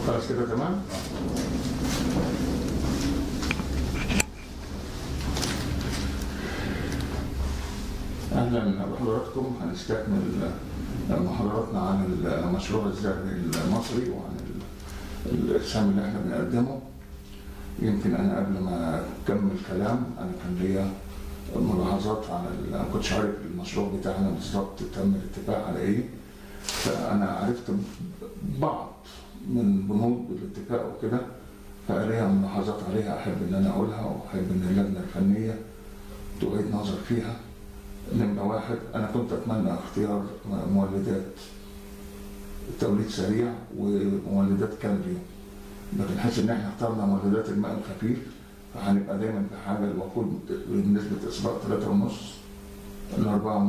خلاص كده تمام اهلا بحضراتكم هنستكمل محاضراتنا عن المشروع الزرعي المصري وعن السهم اللي احنا بنقدمه يمكن انا قبل ما اكمل كلام انا كان ليا ملاحظات على ال- انا كنتش عارف المشروع بتاعنا بالظبط تم الاتفاق على ايه فانا عرفت بعض من بنود الاتفاق وكده فليا ملاحظات عليها احب ان انا اقولها واحب ان اللجنه الفنيه تعيد نظر فيها نمرة واحد أنا كنت أتمنى اختيار مولدات توليد سريع ومولدات كالريوم لكن حيث إن إحنا اخترنا مولدات الماء الخفيف فهنبقى دايما في حاجة الوقود بنسبة إصباغ 3.5 ل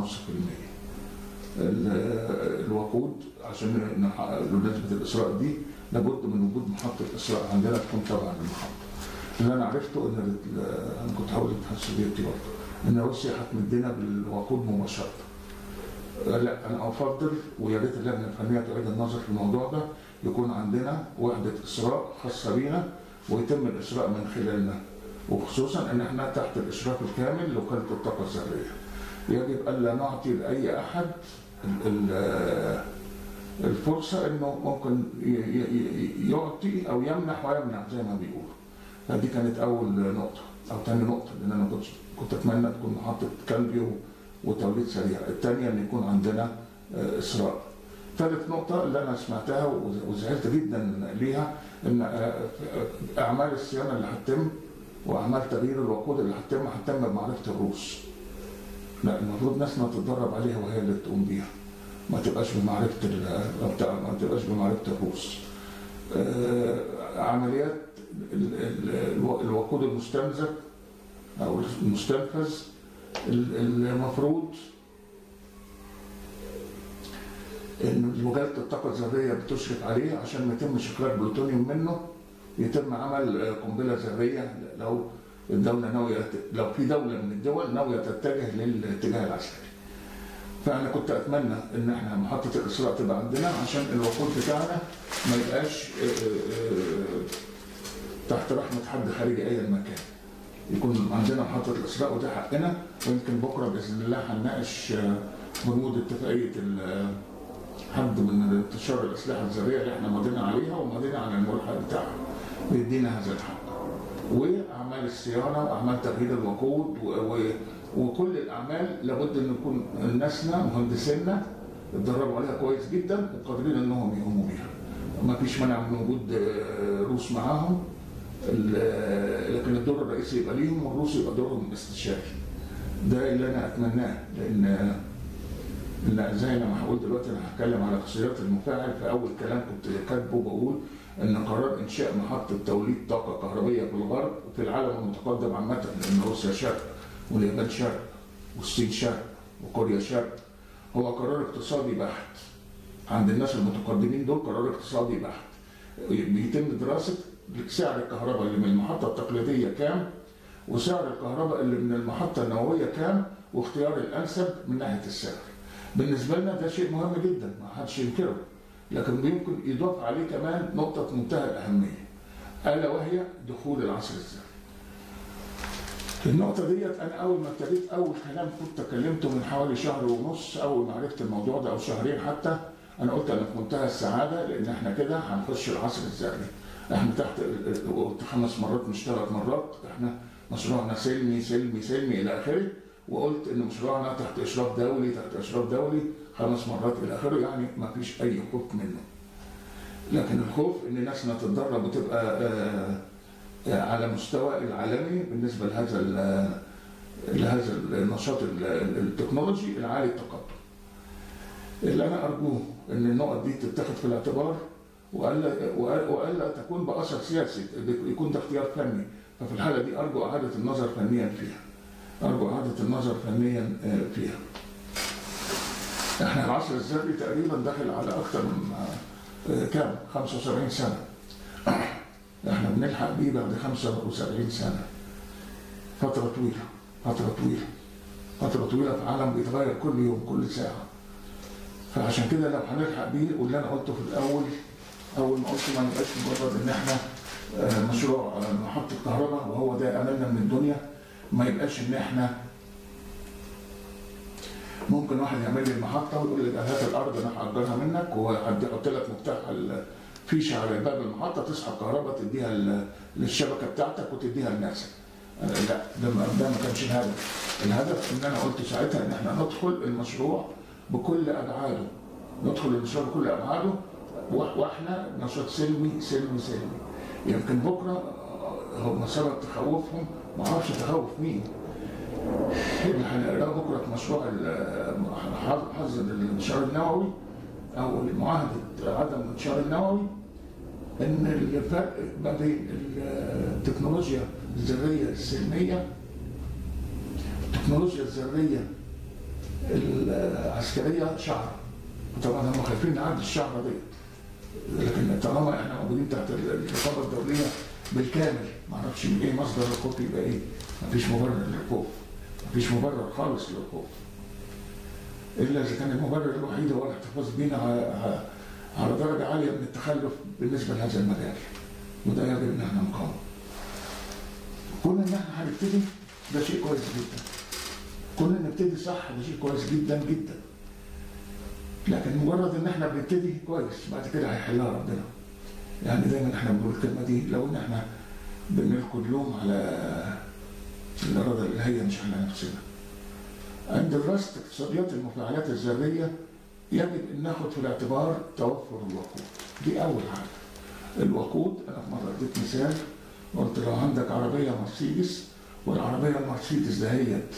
4.5% ال- الوقود عشان نحقق نسبة الإسراء دي لابد من وجود محطة إسراء عندنا تكون تابعة للمحطة. اللي أنا عرفته إن ال- أنا كنت هقول الاتحاد السوفيتي برضه ان روسيا هتمدنا بالوقود مباشره. لا انا افضل ويا ريت اللجنه الفنيه تعيد النظر في الموضوع ده يكون عندنا وحده اسراء خاصه بينا ويتم الاسراء من خلالنا وخصوصا ان احنا تحت الاشراف الكامل لوكاله الطاقه الذريه. يجب الا نعطي لاي احد ال- ال- الفرصه انه ممكن ي- ي- ي- يعطي او يمنح ويمنع زي ما بيقولوا. فدي كانت اول نقطه او ثاني نقطه لان انا كنت كنت اتمنى تكون محطه كالبي و- وتوليد سريع الثانيه ان يكون عندنا آه، اسراء ثالث نقطة اللي أنا سمعتها وز- وزعلت جدا ليها إن آه، أعمال الصيانة اللي هتتم وأعمال تغيير الوقود اللي هتتم هتتم بمعرفة الروس. لا المفروض ناسنا تتدرب عليها وهي اللي تقوم بيها. ما تبقاش بمعرفة ال- بتاع- ما تبقاش بمعرفة الروس. آه، عمليات ال- ال- الو- الوقود المستنزف او المستنفذ ال- المفروض ان وكاله الطاقه الذريه بتشرف عليه عشان ما يتمش اخراج بلوتونيوم منه يتم عمل آه، قنبله ذريه لو الدوله ناويه ت- لو في دوله من الدول ناويه تتجه للاتجاه العسكري. فانا كنت اتمنى ان احنا محطه الاسراء تبقى عندنا عشان الوقود بتاعنا ما يبقاش آه، آه، آه، تحت رحمه حد خارجي ايا ما كان. يكون عندنا محطة الإسراء وده حقنا ويمكن بكرة بإذن الله هنناقش آه، بنود اتفاقية ال- آه، حد من انتشار الأسلحة الذرية اللي احنا ماضينا عليها وماضينا على الملحق بتاعها بيدينا هذا الحق وأعمال الصيانة وأعمال تغيير الوقود و... و... وكل الأعمال لابد أن يكون ناسنا مهندسينا اتدربوا عليها كويس جدا وقادرين أنهم يقوموا بيها ما فيش مانع من وجود آه، روس معاهم ال- لكن الدور الرئيسي يبقى ليهم والروس يبقى دورهم استشاري ده اللي انا اتمناه لان لأن زي ما هقول دلوقتي انا هتكلم على خصوصيات المفاعل في اول كلام كنت كاتبه بقول ان قرار انشاء محطه توليد طاقه كهربيه في الغرب وفي العالم المتقدم عامه لان روسيا شرق واليابان شرق والصين شرق وكوريا شرق هو قرار اقتصادي بحت عند الناس المتقدمين دول قرار اقتصادي بحت بيتم دراسه سعر الكهرباء اللي من المحطه التقليديه كام وسعر الكهرباء اللي من المحطه النوويه كام واختيار الانسب من ناحيه السعر. بالنسبه لنا ده شيء مهم جدا ما حدش ينكره لكن يمكن يضاف عليه كمان نقطه منتهى الاهميه الا وهي دخول العصر الذري. النقطة ديت أنا أول ما ابتديت أول كلام كنت كلمته من حوالي شهر ونص أول ما عرفت الموضوع ده أو شهرين حتى أنا قلت أنا في منتهى السعادة لأن إحنا كده هنخش العصر الذري. إحنا تحت قلت خمس مرات مش ثلاث مرات إحنا مشروعنا سلمي سلمي سلمي إلى آخره وقلت إن مشروعنا تحت إشراف دولي تحت إشراف دولي خمس مرات إلى آخره يعني ما فيش أي خوف منه. لكن الخوف إن ناسنا تتدرب وتبقى آه على مستوى العالمي بالنسبه لهذا ال- لهذا النشاط ال- التكنولوجي العالي التقدم. اللي انا ارجوه ان النقط دي تتخذ في الاعتبار والا وأ- والا تكون باثر سياسي يكون ده اختيار فني ففي الحاله دي ارجو اعاده النظر فنيا فيها. ارجو اعاده النظر فنيا آه، فيها. احنا العصر الذري تقريبا داخل على اكثر من آه، كام 75 سنه. احنا بنلحق بيه بعد 75 سنه فتره طويله فتره طويله فتره طويله في عالم بيتغير كل يوم كل ساعه فعشان كده لو هنلحق بيه واللي انا قلته في الاول اول ما ما قلت ما يبقاش مجرد ان احنا آه، مشروع آه، محطه كهرباء وهو ده املنا من الدنيا ما يبقاش ان احنا ممكن واحد يعمل لي المحطه ويقول لي ده هات الارض انا هاجرها منك وهحط لك مفتاح الفيشه على باب المحطه تسحب كهرباء تديها ل- للشبكه بتاعتك وتديها لناسك. أنا لا ده ما, ده ما كانش الهدف. الهدف ان انا قلت ساعتها ان احنا ندخل المشروع بكل ابعاده. ندخل المشروع بكل ابعاده و- واحنا نشاط سلمي سلمي سلمي. يمكن بكره آه، هم سبب تخوفهم ما اعرفش تخوف مين. اللي هنقراه بكره في مشروع ال- حظر الانتشار النووي او معاهده عدم الانتشار النووي ان الفرق ما بين التكنولوجيا الذريه السلميه التكنولوجيا الذريه العسكريه شعره طبعا هم خايفين نعدي الشعره ديت لكن طالما احنا موجودين تحت الرقابه الدوليه بالكامل ما اعرفش من ايه مصدر الخوف يبقى ايه مفيش مبرر للخوف مفيش مبرر خالص للخوف الا اذا كان المبرر الوحيد هو الاحتفاظ بينا على على- على درجه عاليه من التخلف بالنسبه لهذا المجال وده يجب ان احنا نقاوم كون ان احنا هنبتدي ده شيء كويس جدا كون ان نبتدي صح ده شيء كويس جدا جدا لكن مجرد ان احنا بنبتدي كويس بعد كده هيحلها ربنا يعني دايما احنا بنقول الكلمه دي لو ان احنا بنلقي اللوم على الاراده الالهيه مش على نفسنا عند دراسه اقتصاديات المفاعلات الذريه يجب ان ناخد في الاعتبار توفر الوقود دي اول حاجه الوقود انا في مره اديت مثال قلت لو عندك عربيه مرسيدس والعربيه المرسيدس دهيت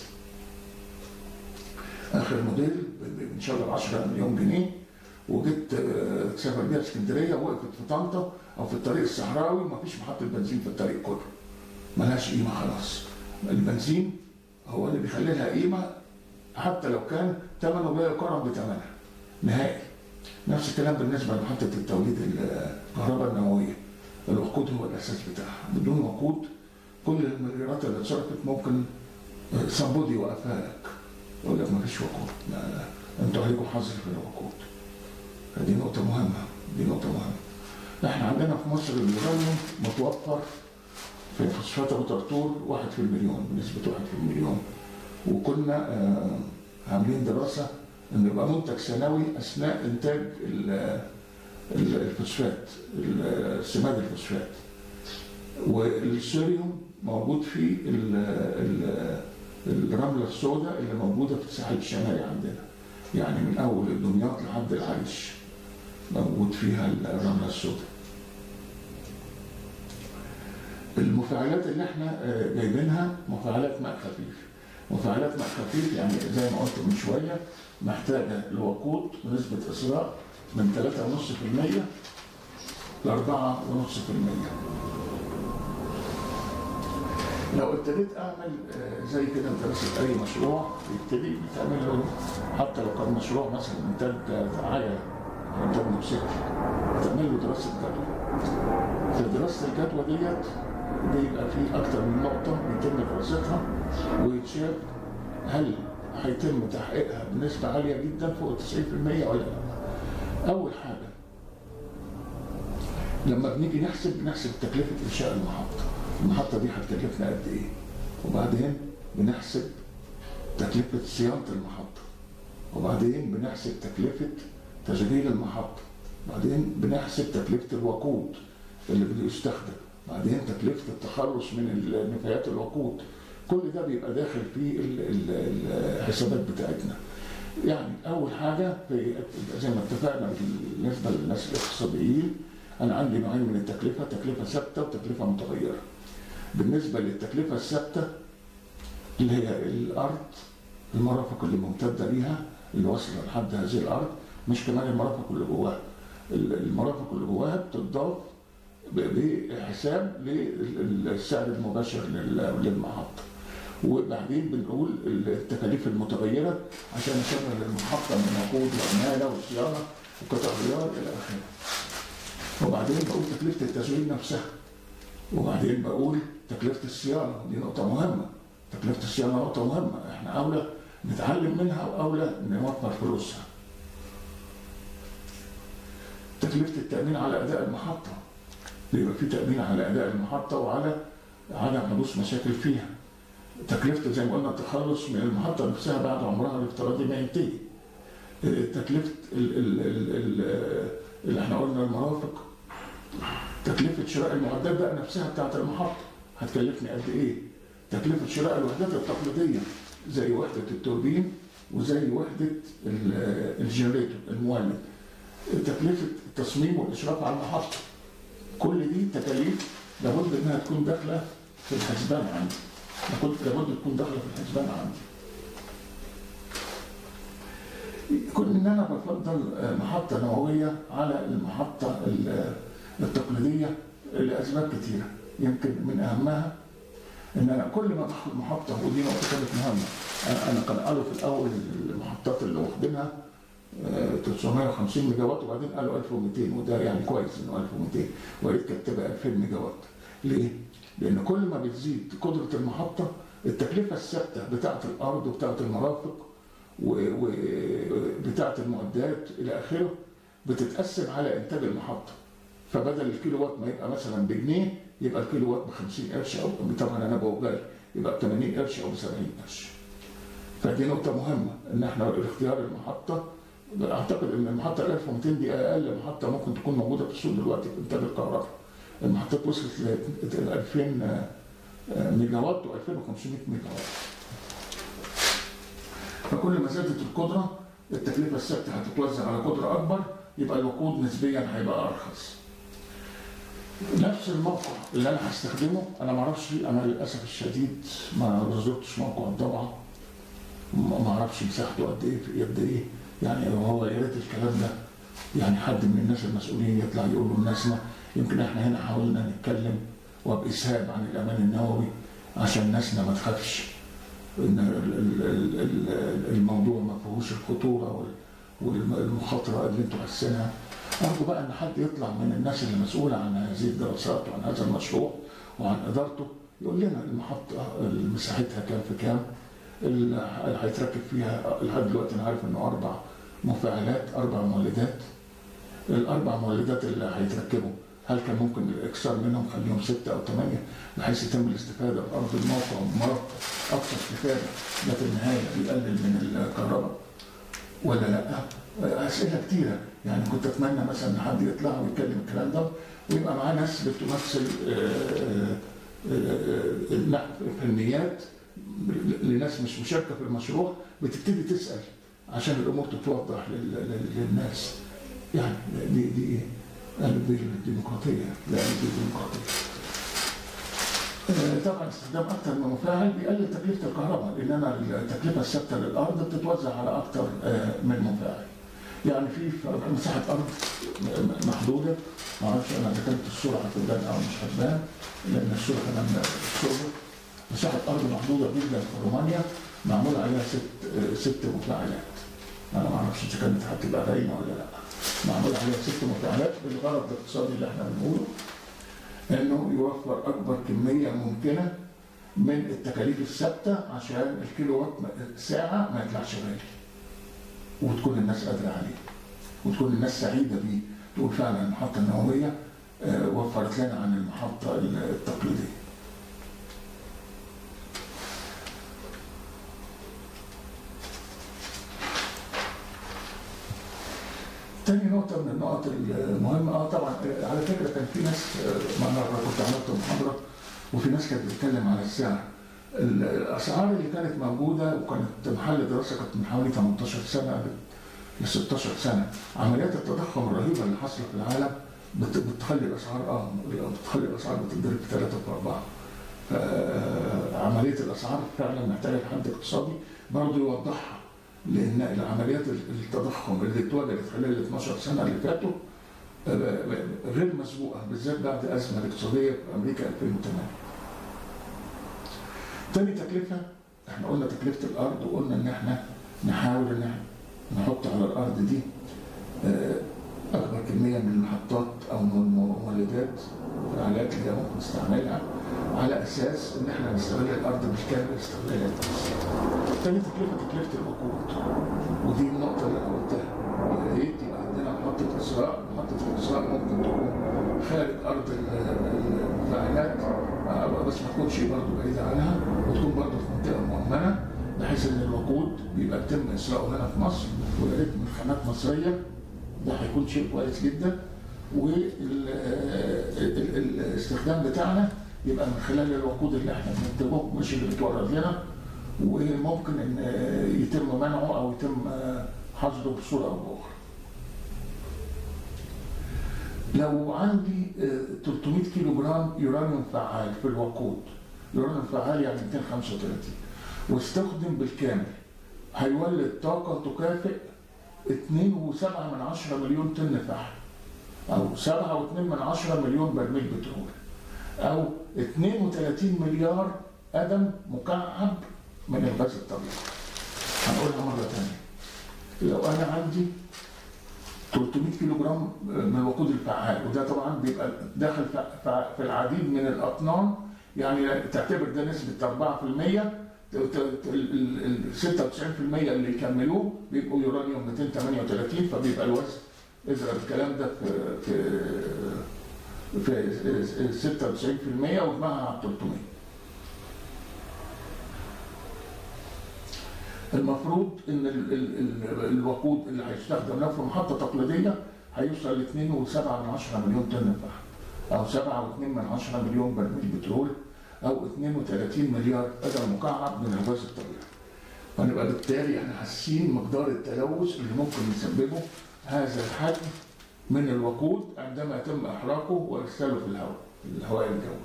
اخر موديل ب- ان شاء الله ب 10 مليون جنيه وجيت آه، تسافر بيها اسكندريه وقفت في طنطا او في الطريق الصحراوي مفيش محطه بنزين في الطريق كله ملهاش قيمه خلاص البنزين هو اللي بيخلي لها قيمه حتى لو كان ثمنه لا يقارن بثمنها نهائي نفس الكلام بالنسبه لمحطه التوليد الكهرباء النوويه الوقود هو الاساس بتاعها بدون وقود كل المليارات اللي اتصرفت ممكن صبودي يوقفها لك يقول لك ما فيش وقود لا لا انتوا عليكم حظر في الوقود دي نقطة مهمة دي نقطة مهمة احنا عندنا في مصر اليورانيوم متوفر في فوسفات ابو طرطور واحد في المليون بنسبة واحد في المليون وكنا آه، عاملين دراسة ان يبقى منتج سنوي اثناء انتاج ال- ال- الفوسفات ال- سماد الفوسفات والسيريوم موجود في ال- ال- الرملة السوداء اللي موجودة في الساحل الشمالي عندنا يعني من أول دمياط لحد العريش موجود فيها الرملة السوداء المفاعلات اللي احنا آه، جايبينها مفاعلات ماء خفيف مفاعلات ماء خفيف يعني زي ما قلت من شوية محتاجة لوقود بنسبة إسراء من 3.5% ل 4.5% لو ابتديت اعمل آه، زي كده دراسه اي مشروع يبتدي بتعمل له حتى لو كان مشروع مثلا انتاج آه، عجله او انتاج موتوسيكل تعمل له دراسه جدوى في دراسه الجدوى ديت بيبقى في اكتر من نقطه بيتم دراستها ويتشاف هل هيتم تحقيقها بنسبه عاليه جدا فوق 90% ولا لا اول حاجه لما بنيجي نحسب بنحسب تكلفه انشاء المحطه المحطة دي هتكلفنا قد إيه؟ وبعدين بنحسب تكلفة صيانة المحطة وبعدين بنحسب تكلفة تشغيل المحطة بعدين بنحسب تكلفة الوقود اللي بيستخدم بعدين تكلفة التخلص من نفايات الوقود كل ده بيبقى داخل في ال- ال- الحسابات بتاعتنا يعني أول حاجة في زي ما اتفقنا بالنسبة للناس الاقتصاديين أنا عندي نوعين من التكلفة تكلفة ثابتة وتكلفة متغيرة بالنسبة للتكلفة الثابتة اللي هي الأرض المرافق اللي ممتدة ليها اللي واصلة لحد هذه الأرض مش كمان المرافق اللي جواها المرافق اللي جواها بتضاف ب- بحساب للسعر المباشر لل- للمحطة وبعدين بنقول التكاليف المتغيرة عشان نشغل المحطة من وقود وعمالة وصيانة وقطع غيار إلى آخره وبعدين بقول تكلفة التشغيل نفسها وبعدين بقول تكلفة الصيانة دي نقطة مهمة تكلفة الصيانة نقطة مهمة احنا أولى نتعلم منها وأولى نوفر فلوسها تكلفه التامين على اداء المحطه بيبقى في تامين على اداء المحطه وعلى عدم حدوث مشاكل فيها تكلفة زي ما قلنا التخلص من المحطة نفسها بعد عمرها الافتراضي ما ينتهي تكلفة ال ال ال ال اللي احنا قلنا المرافق تكلفة شراء المعدات بقى نفسها بتاعت المحطة هتكلفني قد ايه؟ تكلفة شراء الوحدات التقليدية زي وحدة التوربين وزي وحدة الجنريتور المولد تكلفة التصميم والإشراف على المحطة كل دي تكاليف لابد انها تكون داخلة في الحسبان عندي لابد لابد تكون داخلة في الحسبان عندي كل ان انا بفضل محطة نووية على المحطة التقليدية لأسباب كثيرة يمكن من أهمها ان انا كل ما ادخل محطه ودي نقطه كانت مهمه انا كان قالوا في الاول المحطات اللي واخدينها 950 ميجا وات وبعدين قالوا 1200 وده يعني كويس انه 1200 وقيت كانت تبقى 2000 ميجا وات ليه؟ لان كل ما بتزيد قدره المحطه التكلفه الثابته بتاعه الارض وبتاعه المرافق وبتاعه المعدات الى اخره بتتقسم على انتاج المحطه فبدل الكيلو وات ما يبقى مثلا بجنيه يبقى الكيلو وات ب 50 قرش او طبعا انا بوجاري يبقى ب 80 قرش او ب 70 قرش. فدي نقطة مهمة ان احنا اختيار المحطة اعتقد ان المحطة 1200 دي اقل محطة ممكن تكون موجودة في السوق دلوقتي في انتاج الكهرباء. المحطات وصلت ل 2000 ميجا وات و 2500 ميجا وات. فكل ما زادت القدرة التكلفة الثابتة هتتوزع على قدرة أكبر يبقى الوقود نسبيا هيبقى أرخص. نفس الموقع اللي انا هستخدمه انا ما اعرفش انا للاسف الشديد ما زرتش موقع الضبعه ما اعرفش مساحته قد ايه في قد ايه يعني هو يا ريت الكلام ده يعني حد من الناس المسؤولين يطلع يقول للناس يمكن احنا هنا حاولنا نتكلم وباسهاب عن الامان النووي عشان ناسنا ما تخافش ان الموضوع ما فيهوش الخطوره والمخاطره اللي انتوا حاسينها أرجو بقى أن حد يطلع من الناس اللي مسؤولة عن هذه الدراسات وعن هذا المشروع وعن إدارته يقول لنا المحطة مساحتها كام في كام اللي هيتركب فيها لحد دلوقتي أنا عارف إنه أربع مفاعلات أربع مولدات الأربع مولدات اللي هيتركبوا هل كان ممكن الإكثار منهم خليهم ستة أو ثمانية بحيث يتم الاستفادة بأرض الموقع ومرافق أكثر استفادة ده في النهاية بيقلل من الكهرباء ولا لا؟ اسئله كتيره يعني كنت اتمنى مثلا ان حد يطلع ويتكلم الكلام ده ويبقى معاه ناس بتمثل فنيات لناس مش مشاركه في المشروع بتبتدي تسال عشان الامور تتوضح للناس يعني دي دي قلب الديمقراطيه لا قلب الديمقراطيه طبعا استخدام اكثر من مفاعل بيقلل تكلفه الكهرباء لان انا التكلفه الثابته للارض بتتوزع على اكثر من مفاعل. يعني في مساحه ارض محدوده ما اعرفش انا اذا كانت الصوره هتبان او مش هتبان لان الصوره كمان الصوره مساحه ارض محدوده جدا في رومانيا معمول عليها ست ست مفاعلات. انا ما اعرفش اذا كانت هتبقى باينه ولا لا. معمول عليها ست مفاعلات بالغرض الاقتصادي اللي احنا بنقوله انه يوفر اكبر كميه ممكنه من التكاليف الثابته عشان الكيلو وات ساعه ما يطلعش غالي وتكون الناس قادره عليه وتكون الناس سعيده بيه تقول فعلا المحطه النوويه وفرت لنا عن المحطه التقليديه تاني نقطة من النقط المهمة اه طبعا على فكرة كان في ناس مرة كنت عملت محاضرة وفي ناس كانت بتتكلم على السعر الأسعار اللي كانت موجودة وكانت محل دراسة كانت من حوالي 18 سنة ل 16 سنة عمليات التضخم الرهيبة اللي حاصلة في العالم بتخلي الأسعار اه بتخلي الأسعار بتتضرب في ثلاثة وفي أربعة عملية الأسعار فعلا محتاجة حد اقتصادي برضه يوضحها لان العمليات التضخم اللي اتوجدت خلال ال 12 سنه اللي فاتوا غير مسبوقه بالذات بعد الازمه الاقتصاديه في امريكا 2008. تاني تكلفه احنا قلنا تكلفه الارض وقلنا ان احنا نحاول ان احنا نحط على الارض دي اكبر كميه من المحطات او من المولدات الالات اللي ممكن نستعملها على اساس ان احنا نستغل الارض بالكامل استغلال تاني تكلفه تكلفه الوقود ودي النقطه اللي انا قلتها يا ريت يبقى عندنا محطة إسراء، محطة الإسراء ممكن تكون خارج أرض المفاعلات بس ما تكونش برضه بعيدة عنها وتكون برضه في منطقة مؤمنة بحيث إن الوقود بيبقى يتم إسراءه هنا في مصر ويا ريت من خامات مصرية ده هيكون شيء كويس جدا والاستخدام بتاعنا يبقى من خلال الوقود اللي احنا بننتجه مش اللي بيتورد لنا وممكن ان يتم منعه او يتم حظره بصوره او باخرى. لو عندي 300 كيلو جرام يورانيوم فعال في الوقود يورانيوم فعال يعني 235 واستخدم بالكامل هيولد طاقة تكافئ 2.7 من عشرة مليون طن فحم أو 7.2 من عشرة مليون برميل بترول أو 32 مليار قدم مكعب من الغاز الطبيعي هنقولها مرة ثانية لو أنا عندي 300 كيلو جرام من الوقود الفعال وده طبعا بيبقى داخل في العديد من الأطنان يعني تعتبر ده نسبة 4% ال 96% اللي يكملوه بيبقوا يورانيوم 238 فبيبقى الوزن اضرب الكلام ده في في في 96% واجمعها على 300 المفروض ان ال ال ال الوقود اللي هيستخدم لو في محطه تقليديه هيوصل ل 2.7 مليون طن فحم او 7.2 مليون برميل بترول او 32 مليار قدم مكعب من الغاز الطبيعي. فنبقى بالتالي احنا حاسين مقدار التلوث اللي ممكن يسببه هذا الحجم من الوقود عندما يتم احراقه وارساله في الهواء في الهواء الجوي.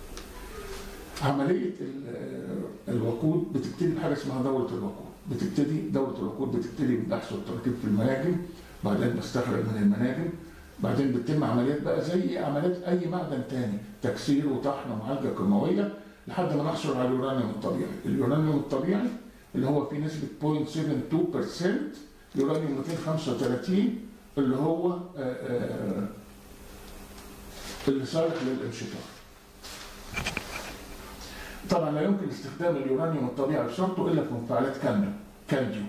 عمليه الوقود بتبتدي بحاجه اسمها دوره الوقود. بتبتدي دوره الوقود بتبتدي بالبحث والتركيب في المناجم بعدين بستخرج من المناجم بعدين بتتم عمليات بقى زي عمليات اي معدن تاني تكسير وطحن ومعالجه كيماويه لحد ما نحصل على اليورانيوم الطبيعي، اليورانيوم الطبيعي اللي هو فيه نسبه 0.72% يورانيوم 235 اللي هو آآ آآ اللي صالح للانشطار. طبعا لا يمكن استخدام اليورانيوم الطبيعي بصورته الا في مفاعلات كامله كالديو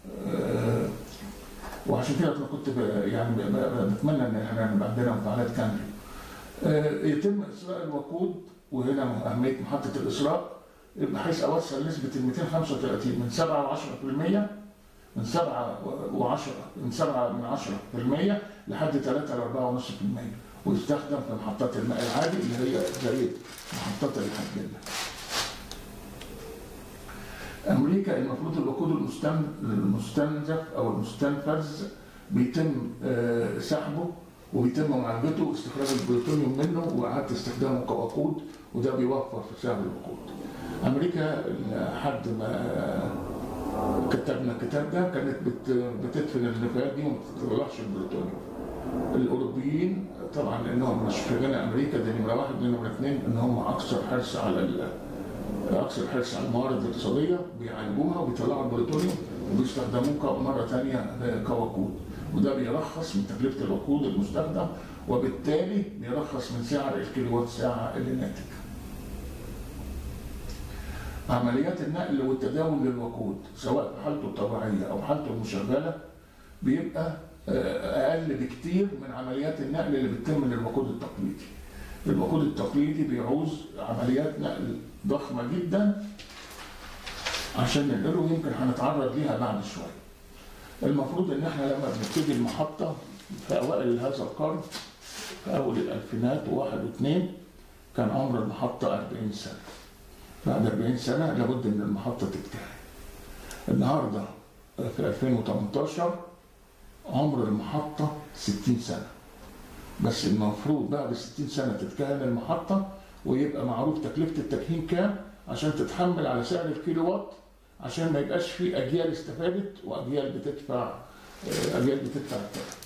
وعشان كده انا كنت يعني بتمنى ان احنا يبقى عندنا مفاعلات كامله. يتم اسراء الوقود وهنا اهميه محطه الاسراء بحيث اوصل نسبه ال 235 من 7 و10% من 7 و10 من 7 من 10% لحد 3 ل 4.5% ويستخدم في محطات الماء العادي اللي هي زي محطات الحجله. امريكا المفروض الوقود المستنزف او المستنفذ بيتم سحبه وبيتم معالجته واستخراج البلوتونيوم منه واعاده استخدامه كوقود وده بيوفر في سعر الوقود. امريكا لحد ما كتبنا الكتاب ده كانت بتدفن النفايات دي وما بتطلعش البلوتونيوم. الاوروبيين طبعا لانهم مش في غنى امريكا دي نمره واحد نمره اثنين ان هم اكثر حرص على اكثر حرص على الموارد الاقتصاديه بيعالجوها وبيطلعوا البلوتونيوم وبيستخدموه مره ثانيه كوقود وده بيرخص من تكلفه الوقود المستخدم وبالتالي بيرخص من سعر الكيلووات ساعه اللي ناتج. عمليات النقل والتداول للوقود سواء في حالته الطبيعيه او حالته المشغله بيبقى اقل بكتير من عمليات النقل اللي بتتم للوقود التقليدي. الوقود التقليدي بيعوز عمليات نقل ضخمه جدا عشان ننقله يمكن هنتعرض ليها بعد شويه. المفروض ان احنا لما بنبتدي المحطه في اوائل هذا القرن في اول الالفينات وواحد واثنين كان عمر المحطه 40 سنه. بعد 40 سنه لابد ان المحطه تتكهن. النهارده في 2018 عمر المحطه 60 سنه. بس المفروض بعد 60 سنه تتكهن المحطه ويبقى معروف تكلفه التكهين كام عشان تتحمل على سعر الكيلو وات عشان ما يبقاش في اجيال استفادت واجيال بتدفع اجيال بتدفع الثمن.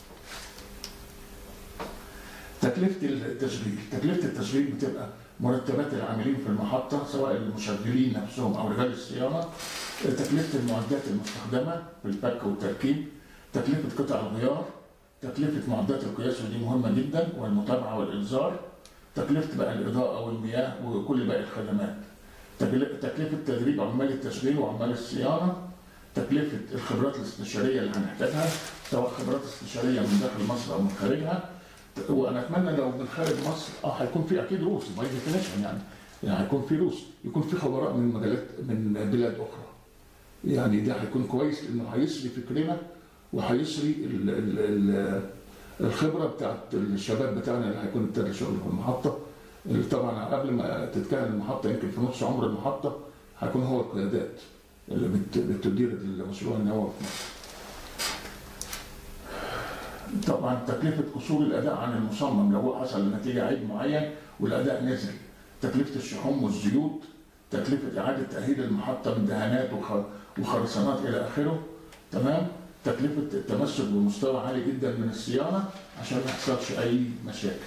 تكلفه التشغيل، تكلفه التشغيل بتبقى مرتبات العاملين في المحطه سواء المشغلين نفسهم او رجال الصيانه، تكلفه المعدات المستخدمه في الفك والتركيب، تكلفه قطع الغيار، تكلفه معدات القياس ودي مهمه جدا والمتابعه والانذار، تكلفه بقى الاضاءه والمياه وكل باقي الخدمات. تكلفة تدريب عمال التشغيل وعمال الصيانة تكلفة الخبرات الاستشارية اللي هنحتاجها سواء خبرات استشاريه من داخل مصر او من خارجها وانا اتمنى لو من خارج مصر اه هيكون في اكيد روس ما يمكنش يعني يعني هيكون في روس يكون في خبراء من مجالات من بلاد اخرى يعني ده هيكون كويس لانه هيسري فكرنا وهيسري ال- ال- ال- الخبره بتاعت الشباب بتاعنا اللي هيكون ابتدى شغل في المحطه اللي طبعا قبل ما تتكهن المحطه يمكن في نص عمر المحطه هيكون هو القيادات اللي بت- بتدير المشروع النووي في مصر. طبعا تكلفه قصور الاداء عن المصمم لو هو حصل نتيجه عيب معين والاداء نزل تكلفه الشحوم والزيوت تكلفه اعاده تاهيل المحطه من دهانات وخ- وخرسانات الى اخره تمام تكلفه التمسك بمستوى عالي جدا من الصيانه عشان ما يحصلش اي مشاكل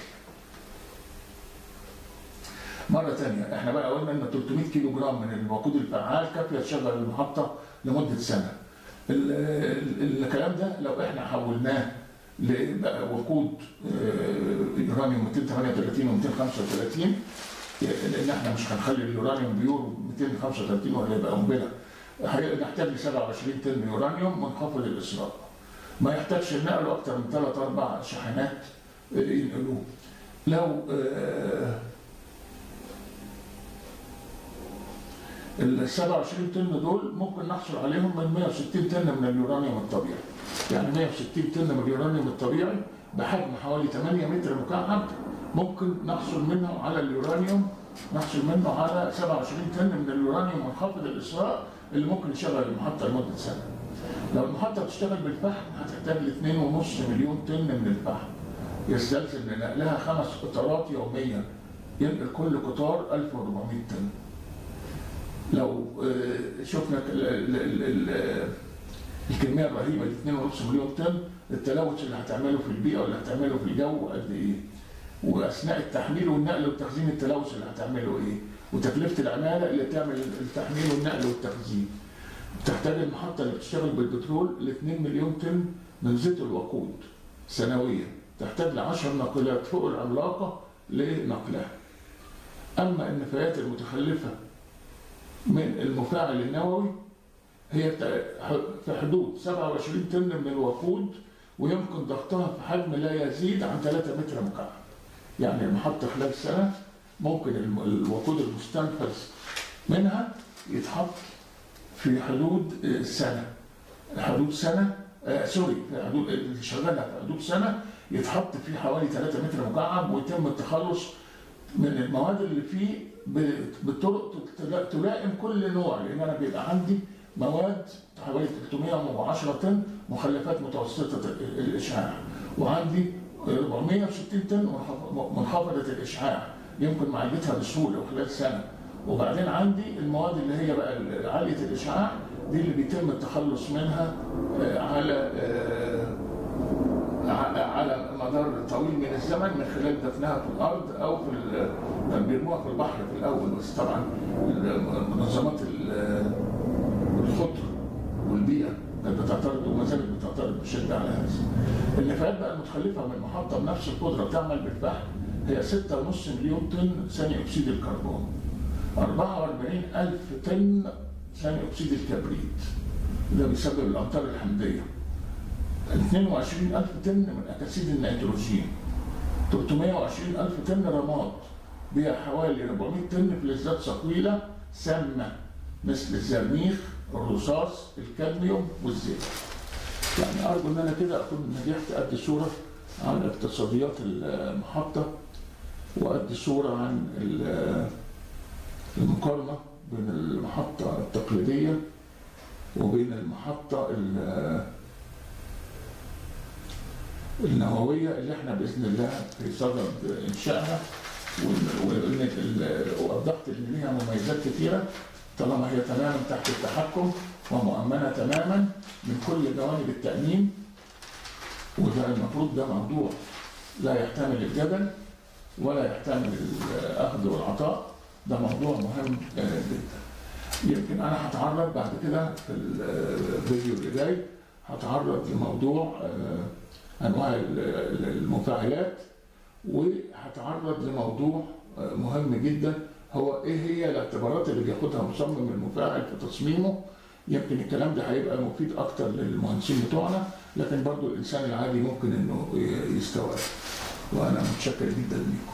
مرة تانية احنا بقى قلنا ان 300 كيلو جرام من الوقود الفعال كافية تشغل المحطة لمدة سنة. ال- ال- الكلام ده لو احنا حولناه لبقى وقود آه، يورانيوم 238 و 235 لان احنا مش هنخلي اليورانيوم بيور 235 ولا يبقى قنبله هي- نحتاج ل 27 طن يورانيوم منخفض الاسراء. ما يحتاجش نقله اكتر من ثلاث اربع شاحنات آه، ينقلوه. لو آه، ال 27 طن دول ممكن نحصل عليهم من 160 طن من اليورانيوم الطبيعي. يعني 160 طن من اليورانيوم الطبيعي بحجم حوالي 8 متر مكعب ممكن نحصل منه على اليورانيوم نحصل منه على 27 طن من اليورانيوم منخفض الاسراء اللي ممكن يشغل المحطه لمده سنه. لو المحطه بتشتغل بالفحم هتحتاج ل 2.5 مليون طن من الفحم. يستلزم نقلها خمس قطارات يوميا ينقل كل قطار 1400 طن. لو آه، شفنا ال- ال- ال- ال- الكميه الرهيبه دي 2.5 مليون طن التلوث اللي هتعمله في البيئه واللي هتعمله في الجو قد ايه؟ واثناء التحميل والنقل والتخزين التلوث اللي هتعمله ايه؟ وتكلفه العماله اللي تعمل التحميل والنقل والتخزين. تحتاج المحطه اللي بتشتغل بالبترول ل 2 مليون طن من زيت الوقود سنويا. تحتاج ل 10 ناقلات فوق العملاقه لنقلها. اما النفايات المتخلفه من المفاعل النووي هي في حدود 27 طن من الوقود ويمكن ضغطها في حجم لا يزيد عن 3 متر مكعب. يعني المحطة خلال سنة ممكن الم- الوقود المستنفذ منها يتحط في حدود آه، سنة. حدود سنة آه سوري في حدود اللي شغالها في حدود سنة يتحط فيه حوالي 3 متر مكعب ويتم التخلص من المواد اللي فيه ب- بطرق تلا- تلائم كل نوع لان انا بيبقى عندي مواد حوالي 310 طن مخلفات متوسطه ال- الاشعاع وعندي 460 طن منخف- منخفضه الاشعاع يمكن معالجتها بسهوله وخلال سنه وبعدين عندي المواد اللي هي بقى ال- عاليه الاشعاع دي اللي بيتم التخلص منها آه، على آه، ع- على مدار طويل من الزمن من خلال دفنها في الارض او في ال- بيرموها في البحر في الاول بس طبعا منظمات ال- الخضر والبيئه كانت بتعترض وما زالت بتعترض بشده على هذا. النفايات بقى المتخلفه من المحطه بنفس القدره بتعمل بالفحم هي 6.5 مليون طن ثاني اكسيد الكربون 44 ألف طن ثاني اكسيد الكبريت ده بيسبب الامطار الحمضيه 22 ألف طن من أكاسيد النيتروجين 320 ألف طن رماد بها حوالي 400 طن فلزات ثقيلة سامة مثل الزرنيخ الرصاص الكادميوم والزيت يعني أرجو أن أنا كده أكون نجحت أدي صورة عن اقتصاديات المحطة وأدي صورة عن ال- المقارنة بين المحطة التقليدية وبين المحطة ال- النووية اللي احنا بإذن الله في صدد إنشائها وإن- وإن ال- وأوضحت إن ليها مميزات كثيرة طالما هي تماما تحت التحكم ومؤمنة تماما من كل جوانب التأمين وده المفروض ده موضوع لا يحتمل الجدل ولا يحتمل الأخذ والعطاء ده موضوع مهم آه، جدا يمكن أنا هتعرض بعد كده في الفيديو اللي جاي هتعرض لموضوع آه، انواع ال- ال- المفاعلات وهتعرض لموضوع آه، مهم جدا هو ايه هي الاعتبارات اللي بياخدها مصمم المفاعل في تصميمه يمكن الكلام ده هيبقى مفيد اكتر للمهندسين بتوعنا لكن برضو الانسان العادي ممكن انه ي- يستوعب وانا متشكر جدا ليكم